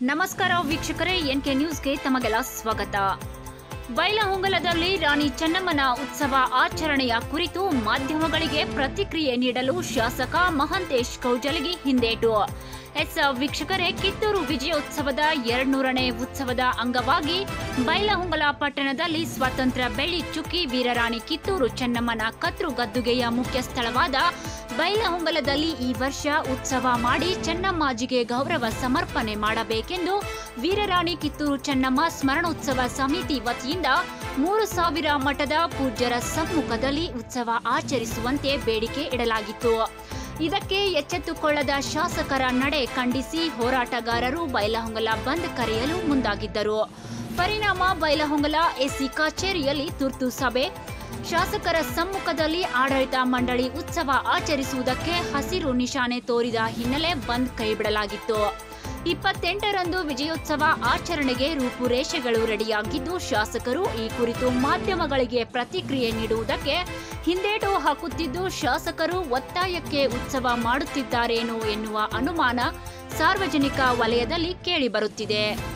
ನಮಸ್ಕಾರ ವೀಕ್ಷಕರೇ ಎನ್ಕೆ ನ್ಯೂಸ್ಗೆ ತಮಗೆಲ್ಲ ಸ್ವಾಗತ ಬೈಲಹೊಂಗಲದಲ್ಲಿ ರಾಣಿ ಚೆನ್ನಮ್ಮನ ಉತ್ಸವ ಆಚರಣೆಯ ಕುರಿತು ಮಾಧ್ಯಮಗಳಿಗೆ ಪ್ರತಿಕ್ರಿಯೆ ನೀಡಲು ಶಾಸಕ ಮಹಂತೇಶ್ ಕೌಜಲಗಿ ಹಿಂದೇಟು ಎಸ್ ವೀಕ್ಷಕರೇ ಕಿತ್ತೂರು ವಿಜಯೋತ್ಸವದ ಎರಡ್ನೂರನೇ ಉತ್ಸವದ ಅಂಗವಾಗಿ ಬೈಲಹೊಂಗಲ ಪಟ್ಟಣದಲ್ಲಿ ಸ್ವಾತಂತ್ರ್ಯ ಬೆಳ್ಳಿ ಚುಕ್ಕಿ ವೀರರಾಣಿ ಕಿತ್ತೂರು ಚೆನ್ನಮ್ಮನ ಕತ್ರು ಗದ್ದುಗೆಯ ಮುಖ್ಯ ಸ್ಥಳವಾದ ಬೈಲಹೊಂಗಲದಲ್ಲಿ ಈ ವರ್ಷ ಉತ್ಸವ ಮಾಡಿ ಚೆನ್ನಮ್ಮಾಜಿಗೆ ಗೌರವ ಸಮರ್ಪಣೆ ಮಾಡಬೇಕೆಂದು ವೀರರಾಣಿ ಕಿತ್ತೂರು ಚೆನ್ನಮ್ಮ ಸ್ಮರಣೋತ್ಸವ ಸಮಿತಿ ವತಿಯಿಂದ ಮೂರು ಸಾವಿರ ಮಠದ ಪೂಜ್ಯರ ಸಮ್ಮುಖದಲ್ಲಿ ಉತ್ಸವ ಆಚರಿಸುವಂತೆ ಬೇಡಿಕೆ ಇಡಲಾಗಿತ್ತು ಇದಕ್ಕೆ ಎಚ್ಚೆತ್ತುಕೊಳ್ಳದ ಶಾಸಕರ ನಡೆ ಖಂಡಿಸಿ ಹೋರಾಟಗಾರರು ಬೈಲಹೊಂಗಲ ಬಂದ್ ಕರೆಯಲು ಮುಂದಾಗಿದ್ದರು ಪರಿಣಾಮ ಬೈಲಹೊಂಗಲ ಎಸಿ ಕಚೇರಿಯಲ್ಲಿ ತುರ್ತು ಸಭೆ ಶಾಸಕರ ಸಮ್ಮುಖದಲ್ಲಿ ಆಡಳಿತ ಮಂಡಳಿ ಉತ್ಸವ ಆಚರಿಸುವುದಕ್ಕೆ ಹಸಿರು ನಿಶಾನೆ ತೋರಿದ ಹಿನ್ನೆಲೆ ಬಂದ್ ಕೈಬಿಡಲಾಗಿತ್ತು ಇಪ್ಪತ್ತೆಂಟರಂದು ವಿಜಯೋತ್ಸವ ಆಚರಣೆಗೆ ರೂಪುರೇಷೆಗಳು ರೆಡಿಯಾಗಿದ್ದು ಶಾಸಕರು ಈ ಕುರಿತು ಮಾಧ್ಯಮಗಳಿಗೆ ಪ್ರತಿಕ್ರಿಯೆ ನೀಡುವುದಕ್ಕೆ ಹಿಂದೇಟು ಹಾಕುತ್ತಿದ್ದು ಶಾಸಕರು ಒತ್ತಾಯಕ್ಕೆ ಉತ್ಸವ ಮಾಡುತ್ತಿದ್ದಾರೇನೋ ಎನ್ನುವ ಅನುಮಾನ ಸಾರ್ವಜನಿಕ ವಲಯದಲ್ಲಿ ಕೇಳಿಬರುತ್ತಿದೆ